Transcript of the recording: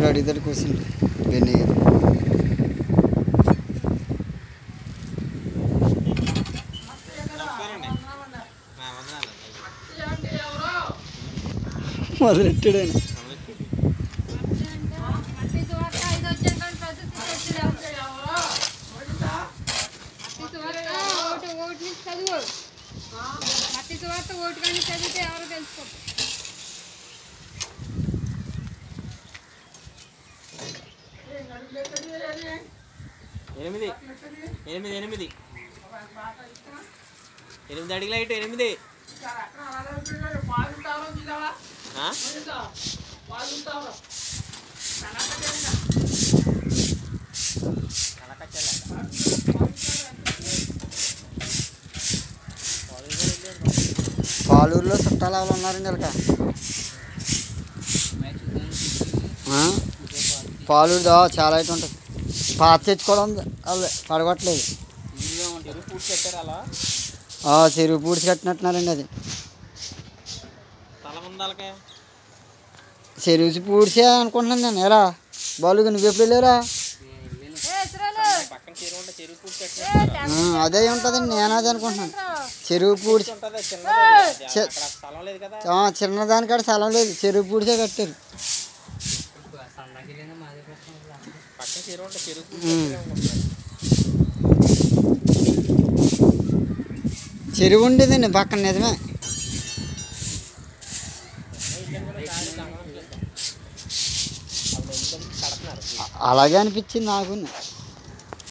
ఇప్పుడు అడిగితే కూర్చుంది బెన్నీ గారు నమస్కారం అండి నా వందనాలు మొదలెట్టాడు ఆయన మట్టి సువార్త ఐదు వచ్చాక ప్రతి తీసుకొచ్చాడు మట్టి సువార్త ఓటు ఓటు నుంచి చదువు మట్టి సువార్త ఓటు కానీ చదివితే ఎవరో తెలుసుకోవచ్చు ఎనిమిది ఎనిమిది ఎనిమిది ఎనిమిది అడిగి లైట్ ఎనిమిది ఆ? కనకచ్చలే. పాలూరులో చుట్టాలు ఎవరు ఉన్నారండి వీళ్ళకి ఆ? పాలూరుదా చాలా అయితే ఉంటుంది పాత తెచ్చుకోవడం ఉంది అదే పడగొట్టలేదు చెరువు పూర్తి పెట్టారు అలా ఆ, చెరువు పూడ్చి కట్టినట్టున్నారండి అది స్థలం ఉంది వాళ్ళకి చెరువు పూడ్చే అనుకుంటున్నాను నేను ఎలా బాలుగా నువ్వు ఎప్పుడు వెళ్ళారా ఏ ఇస్రాయలు పక్కన చెరువు ఉంటే చెరువు పూర్తి ఏ పెట్టారు ఆ, అదే ఉంటుందండి నేను అదే అనుకుంటున్నాను చెరువు పూడ్చి ఉంటుంది చిన్నది అది అక్కడ స్థలం లేదు కదా ఆ, చిన్నదానికాడ స్థలం లేదు చెరువు పూడ్చే కట్టారు పక్కన చెరువు ఉంటే చెరువు పూర్తి ఉమ్. పెట్టారు అనుకుంటున్నారు. చెరువు ఉండేదండి పక్కన నిజమే కడుతున్నారు అలాగే అనిపించింది నాకు